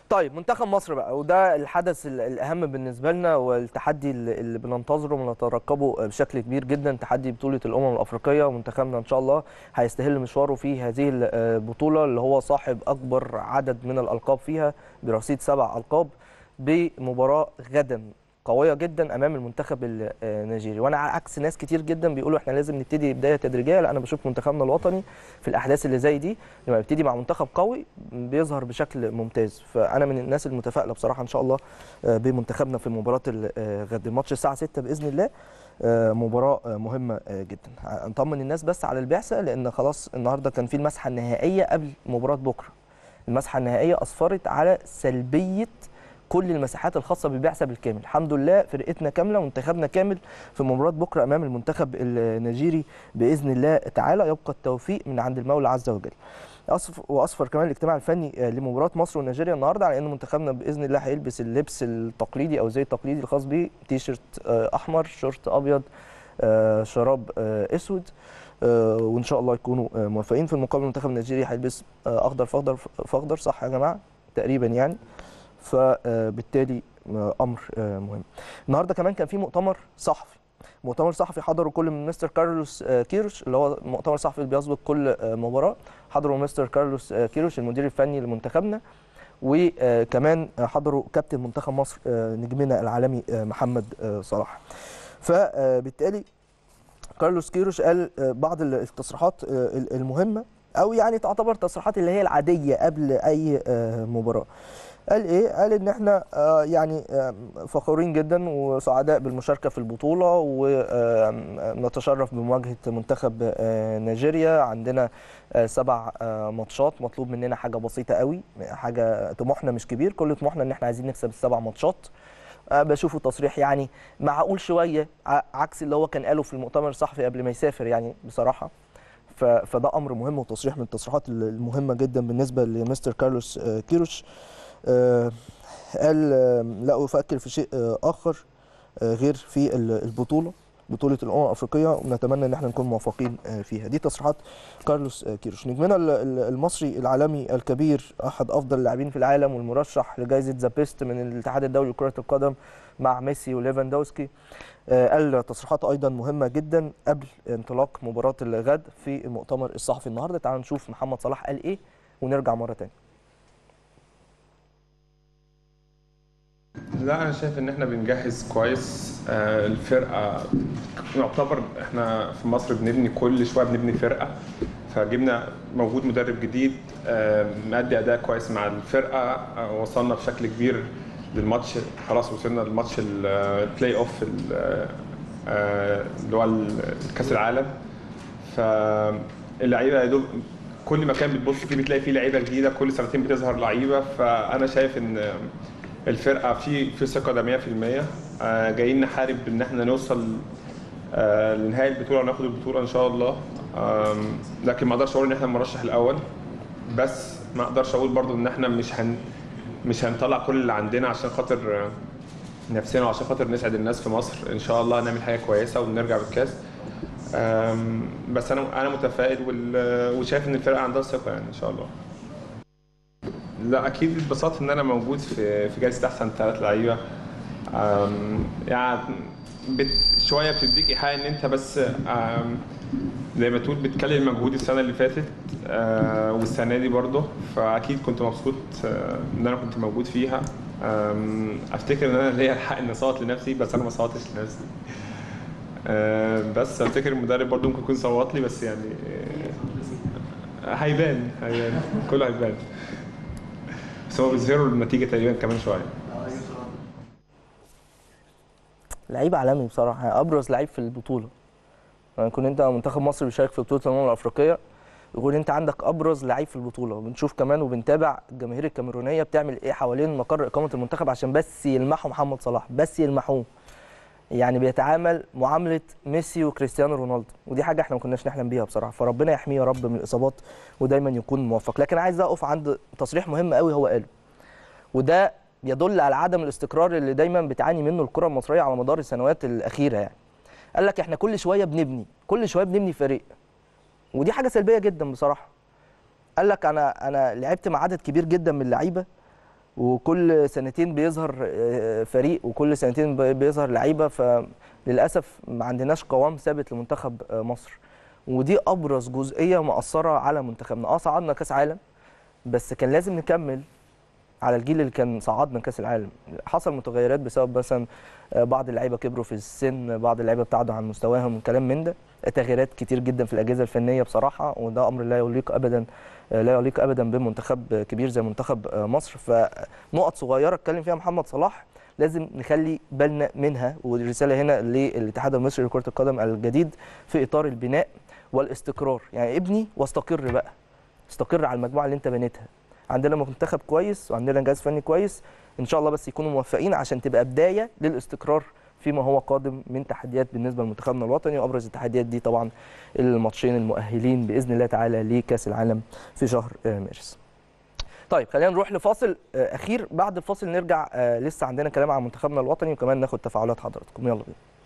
طيب منتخب مصر بقى وده الحدث ال- الاهم بالنسبه لنا والتحدي اللي اللي بننتظره ونترقبه بشكل كبير جدا تحدي بطوله الامم الافريقيه ومنتخبنا ان شاء الله هيستهل مشواره في هذه البطوله اللي هو صاحب اكبر عدد من الالقاب فيها برصيد سبع القاب بمباراه غدا قويه جدا امام المنتخب النيجيري وانا عكس ناس كتير جدا بيقولوا احنا لازم نبتدي بدايه تدريجيه لا انا بشوف منتخبنا الوطني في الاحداث اللي زي دي لما يبتدي مع منتخب قوي بيظهر بشكل ممتاز فانا من الناس المتفائله بصراحه ان شاء الله آه، بمنتخبنا في مباراه الغد الماتش الساعه 6 باذن الله آه، مباراه آه، مهمه آه، جدا نطمن الناس بس على البعثه لان خلاص النهارده كان في المسحه النهائيه قبل مباراه بكره المسحه النهائيه اسفرت على سلبيه كل المساحات الخاصه بالبعثه بالكامل الحمد لله فرقتنا كامله ومنتخبنا كامل في مباراه بكره امام المنتخب النيجيري باذن الله تعالى يبقى التوفيق من عند المولى عز وجل أصف واصفر كمان الاجتماع الفني آه، لمباراه مصر ونيجيريا النهارده على ان منتخبنا باذن الله هيلبس اللبس التقليدي او الزي التقليدي الخاص بيه تي شيرت آه، احمر شورت ابيض آه، شراب آه، اسود آه، وان شاء الله يكونوا آه، موفقين في المقابل المنتخب النيجيري هيلبس آه، اخضر فاخضر فاخضر صح يا جماعه تقريبا يعني فبالتالي آه، امر آه، مهم النهارده كمان كان في مؤتمر صحفي مؤتمر صحفي حضره كل من مستر كارلوس آه، كيروش اللي هو مؤتمر صحفي اللي بيسبق كل آه، مباراه حضره مستر كارلوس آه، كيروش المدير الفني لمنتخبنا وكمان حضروا كابتن منتخب مصر آه، نجمنا العالمي آه، محمد آه، صلاح فبالتالي كارلوس كيروش قال آه، بعض التصريحات آه، المهمه او يعني تعتبر تصريحات اللي هي العاديه قبل اي آه، مباراه قال ايه قال ان احنا آه، يعني آه، فخورين جدا وسعداء بالمشاركه في البطوله ونتشرف بمواجهه منتخب آه، نيجيريا عندنا آه، سبع آه، ماتشات مطلوب مننا حاجه بسيطه قوي حاجه طموحنا مش كبير كل طموحنا ان احنا عايزين نكسب السبع ماتشات آه، بشوفه تصريح يعني معقول شويه ع- عكس اللي هو كان قاله في المؤتمر الصحفي قبل ما يسافر يعني بصراحه ف- فده امر مهم وتصريح من التصريحات المهمه جدا بالنسبه لمستر كارلوس آه، كيروش آه، قال آه، لا افكر في شيء آه، اخر آه، غير في ال- البطوله بطوله الامم الافريقيه ونتمنى ان احنا نكون موفقين آه، فيها دي تصريحات كارلوس آه، كيروش نجمنا ال- ال- المصري العالمي الكبير احد افضل اللاعبين في العالم والمرشح لجائزه ذا بيست من الاتحاد الدولي لكره القدم مع ميسي وليفاندوسكي آه، قال تصريحات ايضا مهمه جدا قبل انطلاق مباراه الغد في المؤتمر الصحفي النهارده تعالوا نشوف محمد صلاح قال ايه ونرجع مره تانية لا انا شايف ان احنا بنجهز كويس آه، الفرقه يعتبر احنا في مصر بنبني كل شويه بنبني فرقه فجبنا موجود مدرب جديد آه، مادي اداء كويس مع الفرقه آه، وصلنا بشكل كبير للماتش خلاص وصلنا للماتش البلاي اوف اللي هو ال- كاس العالم فاللعيبه يا دوب كل مكان بتبص فيه بتلاقي فيه لعيبه جديده كل سنتين بتظهر لعيبه فانا شايف ان الفرقه في في ثقه ده 100% آه، جايين نحارب ان احنا نوصل آه، لنهايه البطوله وناخد البطوله ان شاء الله آم، لكن ما اقدرش اقول ان احنا المرشح الاول بس ما اقدرش اقول برضو ان احنا مش هن مش هنطلع كل اللي عندنا عشان خاطر آه، نفسنا وعشان خاطر نسعد الناس في مصر ان شاء الله هنعمل حاجه كويسه ونرجع بالكاس آم، بس انا انا متفائل وال- وشايف ان الفرقه عندها ثقه يعني ان شاء الله لا اكيد اتبسطت ان انا موجود في في جائزه احسن ثلاث لعيبه أم، يعني بت شويه بتديك ايحاء ان انت بس أم، زي ما تقول بتكلم مجهود السنه اللي فاتت أه، والسنه دي برضه فاكيد كنت مبسوط أه، ان انا كنت موجود فيها أم، افتكر ان انا ليا الحق اني اصوت لنفسي بس انا ما صوتش لنفسي أه، بس افتكر المدرب برضه ممكن يكون صوت لي بس يعني أه، هيبان هيبان كله هيبان بس هو بيظهروا النتيجه تقريبا كمان شويه لعيب عالمي بصراحه يعني ابرز لعيب في البطوله يعني يكون انت منتخب مصر بيشارك في بطوله الامم الافريقيه يقول انت عندك ابرز لعيب في البطوله وبنشوف كمان وبنتابع الجماهير الكاميرونيه بتعمل ايه حوالين مقر اقامه المنتخب عشان بس يلمحوا محمد صلاح بس يلمحوه يعني بيتعامل معامله ميسي وكريستيانو رونالدو ودي حاجه احنا ما كناش نحلم بيها بصراحه فربنا يحميه يا رب من الاصابات ودايما يكون موفق لكن عايز اقف عند تصريح مهم قوي هو قاله وده يدل على عدم الاستقرار اللي دايما بتعاني منه الكره المصريه على مدار السنوات الاخيره يعني قال لك احنا كل شويه بنبني كل شويه بنبني فريق ودي حاجه سلبيه جدا بصراحه قال لك انا انا لعبت مع عدد كبير جدا من اللعيبه وكل سنتين بيظهر آه، فريق وكل سنتين بي- بيظهر لعيبه فللاسف ما عندناش قوام ثابت لمنتخب آه، مصر ودي ابرز جزئيه مأثره على منتخبنا اه صعدنا كاس عالم بس كان لازم نكمل على الجيل اللي كان صعدنا كاس العالم حصل متغيرات بسبب مثلا آه، بعض اللعيبه كبروا في السن بعض اللعيبه ابتعدوا عن مستواهم كلام من ده تغييرات كتير جدا في الاجهزه الفنيه بصراحه وده امر لا يليق ابدا آه، لا يليق ابدا بمنتخب آه، كبير زي منتخب آه، مصر فنقط صغيره اتكلم فيها محمد صلاح لازم نخلي بالنا منها والرساله هنا للاتحاد المصري لكره القدم الجديد في اطار البناء والاستقرار يعني ابني واستقر بقى استقر على المجموعه اللي انت بنيتها عندنا منتخب كويس وعندنا جهاز فني كويس ان شاء الله بس يكونوا موفقين عشان تبقى بدايه للاستقرار فيما هو قادم من تحديات بالنسبه لمنتخبنا الوطني وابرز التحديات دي طبعا الماتشين المؤهلين باذن الله تعالى لكاس العالم في شهر آه، مارس. طيب خلينا نروح لفاصل آه، اخير بعد الفاصل نرجع آه، لسه عندنا كلام عن منتخبنا الوطني وكمان ناخد تفاعلات حضراتكم يلا بينا.